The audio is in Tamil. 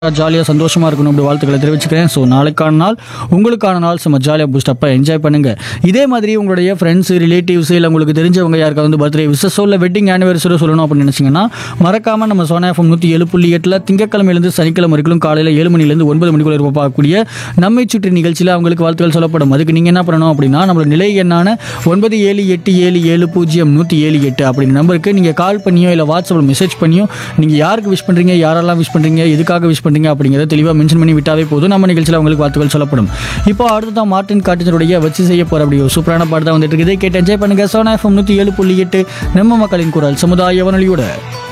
ஜாலியாக சந்தோஷமாக இருக்கணும் அப்படி வாழ்த்துக்களை தெரிவிச்சுக்கிறேன் ஸோ நாளைக்கான நாள் உங்களுக்கான நாள் சும்மா ஜாலியாக பூஸ்டப்பாக என்ஜாய் பண்ணுங்கள் இதே மாதிரி உங்களுடைய ஃப்ரெண்ட்ஸு ரிலேட்டிவ்ஸ் இல்லை உங்களுக்கு தெரிஞ்சவங்க யாருக்காவது வந்து பர்த்டே விசஸோ இல்லை வெட்டிங் ஆனிவர்சரியோ சொல்லணும் அப்படின்னு நினச்சிங்கன்னா மறக்காமல் நம்ம சோனா எஃப்எம் நூற்றி ஏழு புள்ளி எட்டில் திங்கக்கிழமையிலேருந்து சனிக்கிழமை வரைக்கும் காலையில் ஏழு மணிலேருந்து ஒன்பது மணிக்குள்ள இருப்ப பார்க்கக்கூடிய நம்மை சுற்றி நிகழ்ச்சியில் அவங்களுக்கு வாழ்த்துக்கள் சொல்லப்படும் அதுக்கு நீங்கள் என்ன பண்ணணும் அப்படின்னா நம்மளோட நிலை எண்ணான ஒன்பது ஏழு எட்டு ஏழு ஏழு பூஜ்ஜியம் நூற்றி ஏழு எட்டு அப்படிங்கிற நம்பருக்கு நீங்கள் கால் பண்ணியோ இல்லை வாட்ஸ்அப்பில் மெசேஜ் பண்ணியோ நீங்கள் யாருக்கு விஷ் பண்ணுறீங்க யாரெல்லாம் விஷ் பண்ணுறீங்க எதுக்காக விஷ் பண்ணுறீங்க அப்படிங்கிறத தெளிவாக மென்ஷன் பண்ணி விட்டாவே போதும் நம்ம நிகழ்ச்சியில் அவங்களுக்கு வாழ்த்துக்கள் சொல்லப்படும் இப்போ அடுத்ததான் மார்டின் காட்டினுடைய வச்சு செய்ய போகிற அப்படி ஒரு சூப்பரான பாட்டு தான் வந்துட்டு இருக்குது கேட்டு என்ஜாய் பண்ணுங்கள் சோனா எஃப்எம் நூற்றி ஏழு புள்ளி எட்டு நம்ம மக்களின் குரல் சமுதாய வானொலியோட